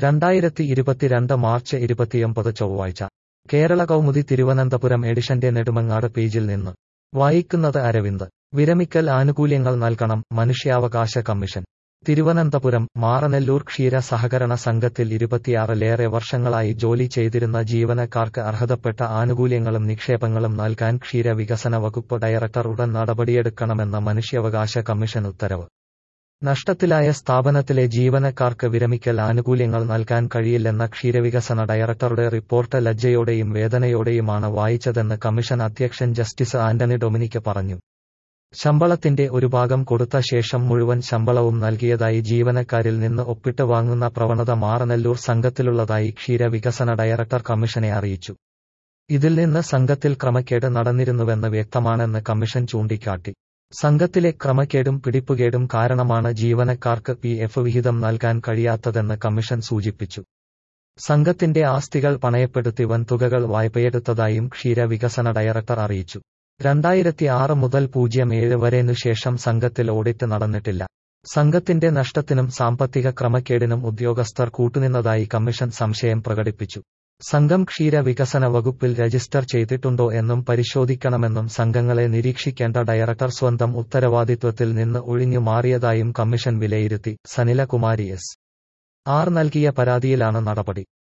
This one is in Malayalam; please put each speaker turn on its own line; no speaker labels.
രണ്ടായിരത്തി ഇരുപത്തിരണ്ട് മാർച്ച് ഇരുപത്തിയൊമ്പത് ചൊവ്വാഴ്ച കേരള കൗമുദി തിരുവനന്തപുരം എഡിഷന്റെ നെടുമങ്ങാട് പേജിൽ നിന്ന് വായിക്കുന്നത് അരവിന്ദ് വിരമിക്കൽ ആനുകൂല്യങ്ങൾ നൽകണം മനുഷ്യാവകാശ കമ്മീഷൻ തിരുവനന്തപുരം മാറനെല്ലൂർ ക്ഷീര സഹകരണ സംഘത്തിൽ ഇരുപത്തിയാറിലേറെ വർഷങ്ങളായി ജോലി ചെയ്തിരുന്ന ജീവനക്കാർക്ക് അർഹതപ്പെട്ട ആനുകൂല്യങ്ങളും നിക്ഷേപങ്ങളും നൽകാൻ ക്ഷീര വികസന വകുപ്പ് ഡയറക്ടർ ഉടൻ നടപടിയെടുക്കണമെന്ന മനുഷ്യാവകാശ കമ്മീഷൻ ഉത്തരവ് നഷ്ടത്തിലായ സ്ഥാപനത്തിലെ ജീവനക്കാർക്ക് വിരമിക്കൽ ആനുകൂല്യങ്ങൾ നൽകാൻ കഴിയില്ലെന്ന ക്ഷീരവികസന ഡയറക്ടറുടെ റിപ്പോർട്ട് ലജ്ജയോടെയും വേദനയോടെയുമാണ് വായിച്ചതെന്ന് കമ്മീഷൻ അധ്യക്ഷൻ ജസ്റ്റിസ് ആന്റണി ഡൊമിനിക് പറഞ്ഞു ശമ്പളത്തിന്റെ ഒരു ഭാഗം കൊടുത്ത ശേഷം മുഴുവൻ ശമ്പളവും നൽകിയതായി ജീവനക്കാരിൽ നിന്ന് ഒപ്പിട്ട് വാങ്ങുന്ന പ്രവണത മാറനെല്ലൂർ സംഘത്തിലുള്ളതായി ക്ഷീരവികസന ഡയറക്ടർ കമ്മീഷനെ അറിയിച്ചു ഇതിൽ നിന്ന് സംഘത്തിൽ ക്രമക്കേട് നടന്നിരുന്നുവെന്ന് വ്യക്തമാണെന്ന് കമ്മീഷൻ ചൂണ്ടിക്കാട്ടി സംഘത്തിലെ ക്രമക്കേടും പിടിപ്പുകേടും കാരണമാണ് ജീവനക്കാർക്ക് പി എഫ് വിഹിതം നൽകാൻ കഴിയാത്തതെന്ന് കമ്മീഷൻ സൂചിപ്പിച്ചു സംഘത്തിന്റെ ആസ്തികൾ പണയപ്പെടുത്തി വൻതുകകൾ വായ്പയെടുത്തതായും ക്ഷീരവികസന ഡയറക്ടർ അറിയിച്ചു രണ്ടായിരത്തി ആറ് മുതൽ പൂജ്യം ഏഴ് വരെനു ശേഷം സംഘത്തിൽ ഓഡിറ്റ് നടന്നിട്ടില്ല സംഘത്തിന്റെ നഷ്ടത്തിനും സാമ്പത്തിക ക്രമക്കേടിനും ഉദ്യോഗസ്ഥർ കൂട്ടുനിന്നതായി കമ്മീഷൻ സംശയം പ്രകടിപ്പിച്ചു സംഘം ക്ഷീര വികസന വകുപ്പിൽ രജിസ്റ്റർ ചെയ്തിട്ടുണ്ടോ എന്നും പരിശോധിക്കണമെന്നും സംഘങ്ങളെ നിരീക്ഷിക്കേണ്ട ഡയറക്ടർ സ്വന്തം ഉത്തരവാദിത്വത്തിൽ നിന്ന് ഒഴിഞ്ഞു മാറിയതായും കമ്മീഷൻ വിലയിരുത്തി സനിലകുമാരി എസ് ആർ നൽകിയ പരാതിയിലാണ് നടപടി